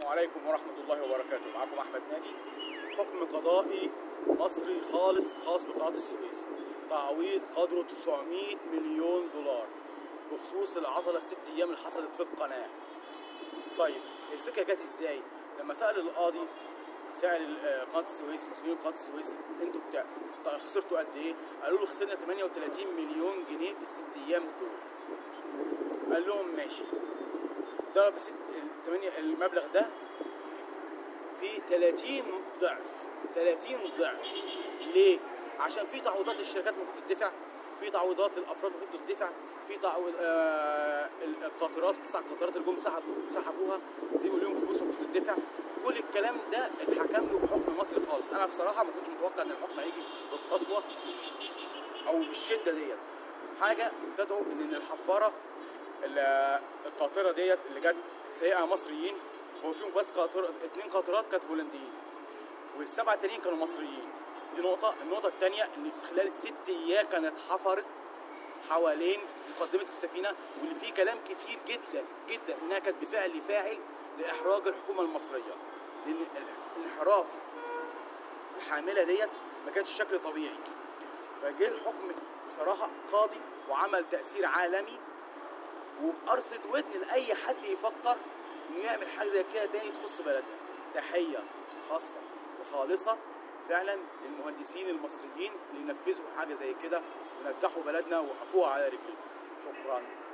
عليكم ورحمة الله وبركاته معكم أحمد ناجي حكم قضائي مصري خالص خاص بقناة السويس تعويض قدره 900 مليون دولار بخصوص العطلة الست أيام اللي حصلت في القناة طيب الفكرة جت إزاي؟ لما سأل القاضي سأل آه، قناة السويس مسؤولين قناة السويس انتوا بتاع طيب خسرتوا قد ايه؟ قالوا له خسرنا 38 مليون جنيه في الست ايام دول. قال لهم ماشي ضرب ست التمانية المبلغ ده في 30 ضعف 30 ضعف ليه؟ عشان في تعويضات للشركات المفروض تدفع في تعويضات للافراد المفروض تدفع في تعويض آه القاطرات التسع قاطرات اللي جم سحبوا سحبوها دي لهم فلوس المفروض تدفع كل الكلام ده اتحكم له بحكم مصري خالص انا بصراحه ما كنتش متوقع ان الحكم هيجي بالقسوه او بالشده ديت حاجه تدعو ان إن الحفاره ال- القاطره ديت اللي جت سايقها مصريين هو فيهم بس قاطر اتنين قاطرات كانت هولنديين والسبعه التانيين كانوا مصريين دي نقطه النقطه الثانيه ان في خلال الست ايام كانت حفرت حوالين مقدمه السفينه واللي فيه كلام كتير جدا جدا انها كانت بفعل فاعل لاحراج الحكومه المصريه لان الانحراف الحامله ديت ما كانش شكل طبيعي فجه الحكم بصراحه قاضي وعمل تاثير عالمي وبأرصد ودن لاي حد يفكر انه يعمل حاجه زي كده تاني تخص بلدنا تحيه خاصه وخالصه فعلا للمهندسين المصريين اللي نفذوا حاجه زي كده ونجحوا بلدنا ووقفوها على رجليهم شكرا